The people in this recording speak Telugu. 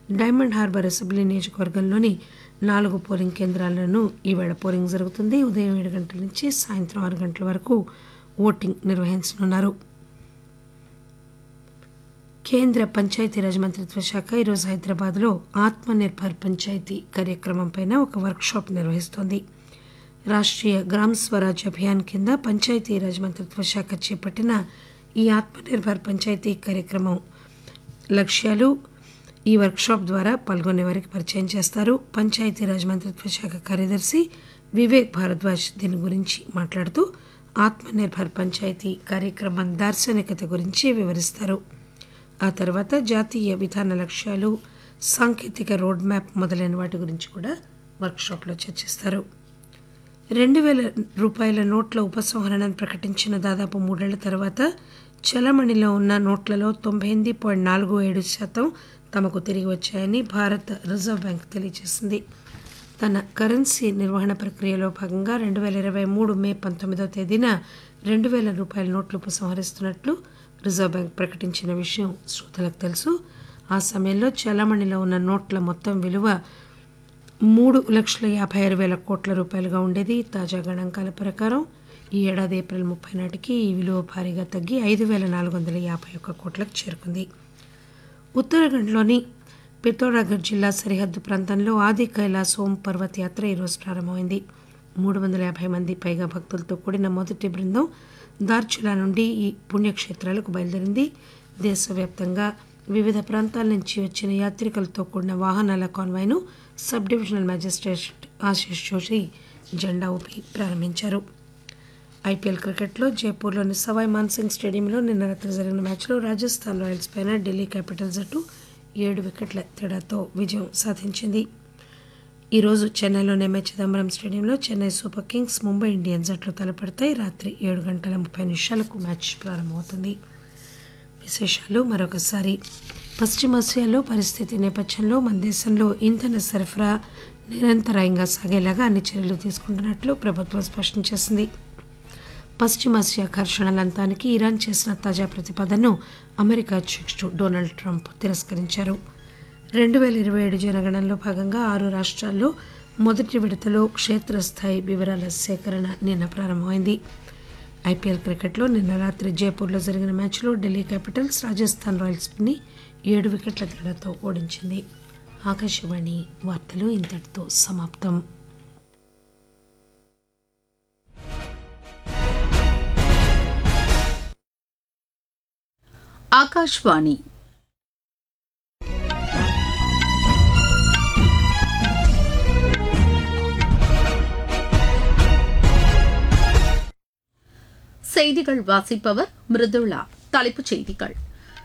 డైమండ్ హార్బర్ అసెంబ్లీ నియోజకవర్గంలోని నాలుగు పోలింగ్ కేంద్రాలను ఈవేళ పోలింగ్ జరుగుతుంది ఉదయం ఏడు గంటల నుంచి సాయంత్రం ఆరు గంటల వరకు ఓటింగ్ నిర్వహించనున్నారు కేంద్ర పంచాయతీరాజ్ మంత్రిత్వ శాఖ ఈరోజు హైదరాబాద్లో ఆత్మ నిర్భర్ పంచాయతీ కార్యక్రమంపై ఒక వర్క్షాప్ నిర్వహిస్తోంది రాష్ట్రీయ గ్రామ్ స్వరాజ్ అభియాన్ కింద పంచాయతీరాజ్ మంత్రిత్వ శాఖ చేపట్టిన ఈ ఆత్మ నిర్భర్ పంచాయతీ కార్యక్రమం లక్ష్యాలు ఈ వర్క్షాప్ ద్వారా పాల్గొనే వారికి పరిచయం చేస్తారు పంచాయతీరాజ్ మంత్రిత్వ శాఖ కార్యదర్శి వివేక్ భారద్వాజ్ దీని గురించి మాట్లాడుతూ ఆత్మ నిర్భర్ పంచాయతీ కార్యక్రమం దార్శనికత గురించి వివరిస్తారు ఆ తర్వాత జాతీయ విధాన లక్ష్యాలు సాంకేతిక రోడ్ మ్యాప్ మొదలైన వాటి గురించి కూడా వర్క్షాప్లో చర్చిస్తారు రెండు వేల రూపాయల నోట్ల ఉపసంహరణను ప్రకటించిన దాదాపు మూడేళ్ల తర్వాత చలమణిలో ఉన్న నోట్లలో తొంభై ఎనిమిది పాయింట్ నాలుగు ఏడు శాతం తమకు తిరిగి వచ్చాయని భారత రిజర్వ్ బ్యాంక్ తెలియజేసింది తన కరెన్సీ నిర్వహణ ప్రక్రియలో భాగంగా రెండు వేల ఇరవై మూడు మే పంతొమ్మిదవ తేదీన రెండు వేల రూపాయల నోట్లు ఉపసంహరిస్తున్నట్లు రిజర్వ్ బ్యాంక్ ప్రకటించిన విషయం శ్రోతలకు తెలుసు ఆ సమయంలో చలామణిలో ఉన్న నోట్ల మొత్తం విలువ మూడు లక్షల యాభై ఆరు వేల కోట్ల రూపాయలుగా ఉండేది తాజా గణాంకాల ప్రకారం ఈ ఏడాది ఏప్రిల్ ముప్పై నాటికి ఈ విలువ భారీగా తగ్గి ఐదు వేల నాలుగు వందల యాభై ఒక్క కోట్లకు చేరుకుంది ఉత్తరాఖండ్లోని పితోరాగఢ్ జిల్లా సరిహద్దు ప్రాంతంలో ఆది కైలాస్ ఓం పర్వత్ యాత్ర ఈరోజు ప్రారంభమైంది మూడు వందల యాభై మంది పైగా భక్తులతో కూడిన మొదటి బృందం దార్చులా నుండి ఈ పుణ్యక్షేత్రాలకు బయలుదేరింది దేశవ్యాప్తంగా వివిధ ప్రాంతాల నుంచి వచ్చిన యాత్రికులతో కూడిన వాహనాల కాన్వాయ్ను sub divisional magistrate Ashish Joshi జెండా ఊపి ప్రారంభించారు ఐపీఎల్ క్రికెట్లో జైపూర్లోని సవాయ్ మాన్సింగ్ స్టేడియంలో నిన్న రాత్రి జరిగిన మ్యాచ్లో రాజస్థాన్ రాయల్స్ పైన ఢిల్లీ క్యాపిటల్స్ జట్టు ఏడు వికెట్ల తేడాతో విజయం సాధించింది ఈరోజు చెన్నైలోని ఎంఏ చిదంబరం Chidambaram Chennai Super Kings Mumbai Indians జట్లు తలపడతాయి రాత్రి ఏడు గంటల ముప్పై నిమిషాలకు మ్యాచ్ ప్రారంభమవుతుంది విశేషాలు మరొకసారి పశ్చిమాసియాలో పరిస్థితి నేపథ్యంలో మన దేశంలో ఇంధన సరఫరా నిరంతరాయంగా సాగేలాగా అన్ని చర్యలు తీసుకుంటున్నట్లు ప్రభుత్వం స్పష్టం చేసింది పశ్చిమాసియా ఘర్షణల అంతానికి ఇరాన్ చేసిన తాజా ప్రతిపాదనను అమెరికా అధ్యక్షుడు డొనాల్డ్ ట్రంప్ తిరస్కరించారు రెండు వేల ఇరవై ఏడు జనగణనలో భాగంగా ఆరు రాష్ట్రాల్లో మొదటి విడతలో క్షేత్రస్థాయి వివరాల సేకరణ నిన్న ప్రారంభమైంది ఐపీఎల్ క్రికెట్లో నిన్న రాత్రి జైపూర్లో జరిగిన మ్యాచ్లో ఢిల్లీ క్యాపిటల్స్ రాజస్థాన్ రాయల్స్ని ఏడు వికెట్ల తేడాతో ఓడించింది ఆకాశవాణి వార్తలు ఇంతటితో సమాప్తం ఆకాశవాణి செய்திகள் வாசிப்பவர் மிருதுளா தலைப்புச் செய்திகள்